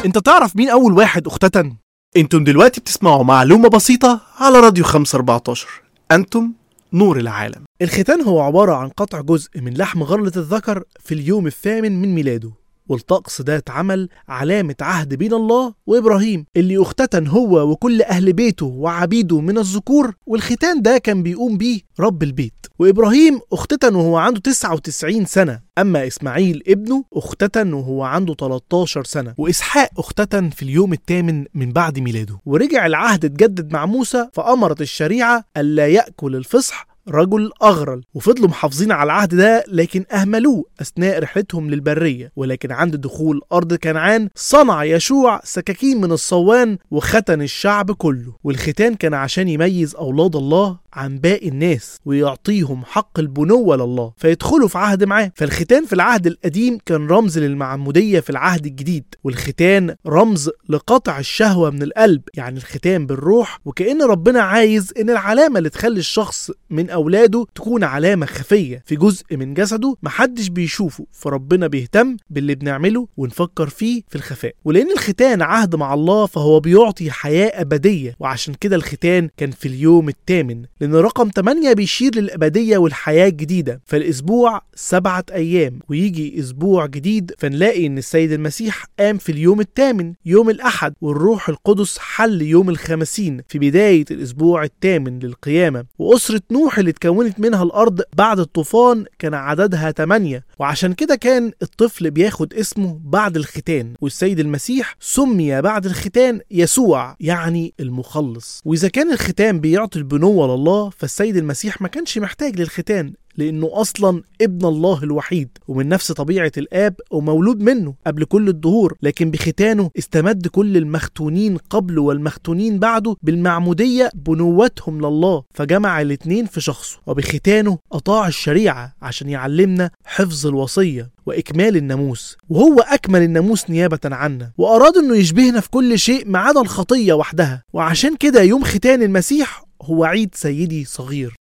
انت تعرف مين اول واحد اختتن انتم دلوقتي بتسمعوا معلومة بسيطة على راديو 514 انتم نور العالم الختان هو عبارة عن قطع جزء من لحم غرلة الذكر في اليوم الثامن من ميلاده والطقس ده اتعمل علامة عهد بين الله وإبراهيم اللي اختتن هو وكل أهل بيته وعبيده من الذكور والختان ده كان بيقوم بيه رب البيت وإبراهيم اختتن وهو عنده 99 سنة أما إسماعيل ابنه اختتن وهو عنده 13 سنة وإسحاق اختتن في اليوم الثامن من بعد ميلاده ورجع العهد اتجدد مع موسى فأمرت الشريعة ألا يأكل الفصح رجل أغرل وفضلوا محافظين على العهد ده لكن أهملوه أثناء رحلتهم للبرية ولكن عند دخول أرض كنعان صنع يشوع سكاكين من الصوان وختن الشعب كله والختان كان عشان يميز أولاد الله عن باقي الناس ويعطيهم حق البنوة لله فيدخلوا في عهد معاه فالختان في العهد القديم كان رمز للمعمودية في العهد الجديد والختان رمز لقطع الشهوة من القلب يعني الختان بالروح وكأن ربنا عايز إن العلامة اللي تخلي الشخص من أولاده تكون علامة خفية في جزء من جسده محدش بيشوفه فربنا بيهتم باللي بنعمله ونفكر فيه في الخفاء ولأن الختان عهد مع الله فهو بيعطي حياة أبدية وعشان كده الختان كان في اليوم الثامن لأن رقم 8 بيشير للأبدية والحياة الجديدة فالأسبوع سبعة أيام ويجي أسبوع جديد فنلاقي إن السيد المسيح قام في اليوم الثامن يوم الأحد والروح القدس حل يوم الخمسين في بداية الأسبوع الثامن للقيامة وأسرة نوح اللي اتكونت منها الأرض بعد الطوفان كان عددها 8 وعشان كده كان الطفل بياخد اسمه بعد الختان والسيد المسيح سمي بعد الختان يسوع يعني المخلص وإذا كان الختان بيعطي البنوة لله فالسيد المسيح ما كانش محتاج للختان لأنه أصلا ابن الله الوحيد ومن نفس طبيعة الآب ومولود منه قبل كل الدهور لكن بختانه استمد كل المختونين قبله والمختونين بعده بالمعمودية بنوتهم لله فجمع الاتنين في شخصه وبختانه أطاع الشريعة عشان يعلمنا حفظ الوصية وإكمال الناموس وهو أكمل الناموس نيابة عنا وأراد أنه يشبهنا في كل شيء ما عدا الخطية وحدها وعشان كده يوم ختان المسيح هو عيد سيدي صغير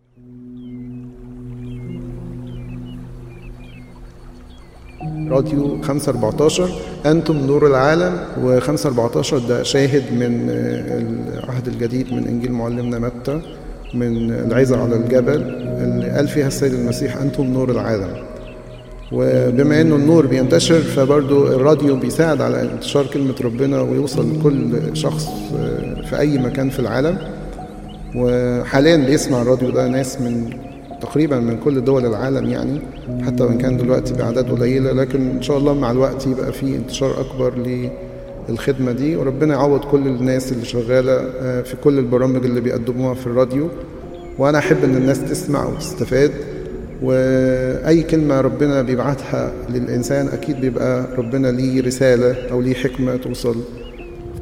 راديو 514 أنتم نور العالم و514 ده شاهد من العهد الجديد من إنجيل معلمنا متى من العزة على الجبل اللي قال فيها السيد المسيح أنتم نور العالم وبما انه النور بينتشر فبرضو الراديو بيساعد على انتشار كلمة ربنا ويوصل لكل شخص في أي مكان في العالم وحاليا بيسمع الراديو ده ناس من تقريبا من كل دول العالم يعني حتى وان كان دلوقتي باعداد قليله لكن ان شاء الله مع الوقت يبقى في انتشار اكبر للخدمه دي وربنا يعوض كل الناس اللي شغاله في كل البرامج اللي بيقدموها في الراديو وانا احب ان الناس تسمع وتستفاد واي كلمه ربنا بيبعتها للانسان اكيد بيبقى ربنا ليه رساله او ليه حكمه توصل